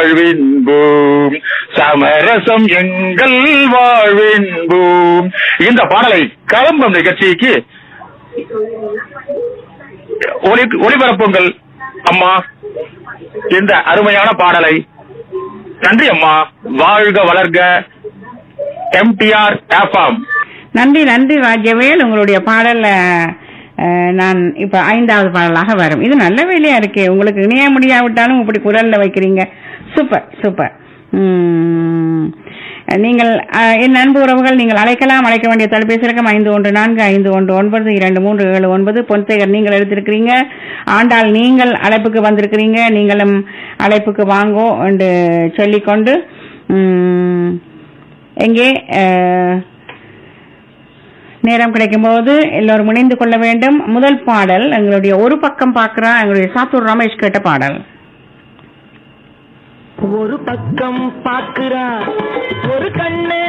வாழ்வின்போம் சமரசம் எங்கள் வாழ்வின்போம் இந்த பாடலை கலம்பம் நிகழ்ச்சிக்கு ஒளி ஒளிபரப்புங்கள் அம்மா இந்த அருமையான பாடலை நன்றி அம்மா வாழ்க வளர்க எம்டிஆர் எஃப்எம் நன்றி நன்றி ராஜவேல் உங்களுடைய பாடல் அஹ், அஹ், நான் இப்ப ஐந்தாவது பாடலாக வரும் இது நல்ல வேலையா இருக்கே உங்களுக்கு இணைய முடியாவிட்டாலும் இப்படி குரல்ல வைக்கிறீங்க சூப்பர் சூப்பர் உம், நீங்கள் அஹ், என் அன்பு உறவுகள் நீங்கள் அழைக்கலாம் அழைக்க வேண்டிய தொலைபேசி இலக்கம் ஐந்து ஒன்று நான்கு ஐந்து ஒன்று ஒன்பது இரண்டு மூன்று ஏழு ஒன்பது பொன்சேகர் நீங்கள் எடுத்திருக்கிறீங்க ஆண்டாள் நீங்கள் அழைப்புக்கு வந்திருக்கிறீங்க நீங்களும் அழைப்புக்கு வாங்கோ என்று சொல்லிக்கொண்டு உம், எங்கே அஹ், நேரம் கிடைக்கும்போது எல்லோரும் இணைந்து கொள்ள வேண்டும் முதல் பாடல் எங்களுடைய ஒரு பக்கம் பார்க்கிறா எங்களுடைய சாத்தூர் ரமேஷ் கேட்ட பாடல் ஒரு பக்கம் பாக்குறா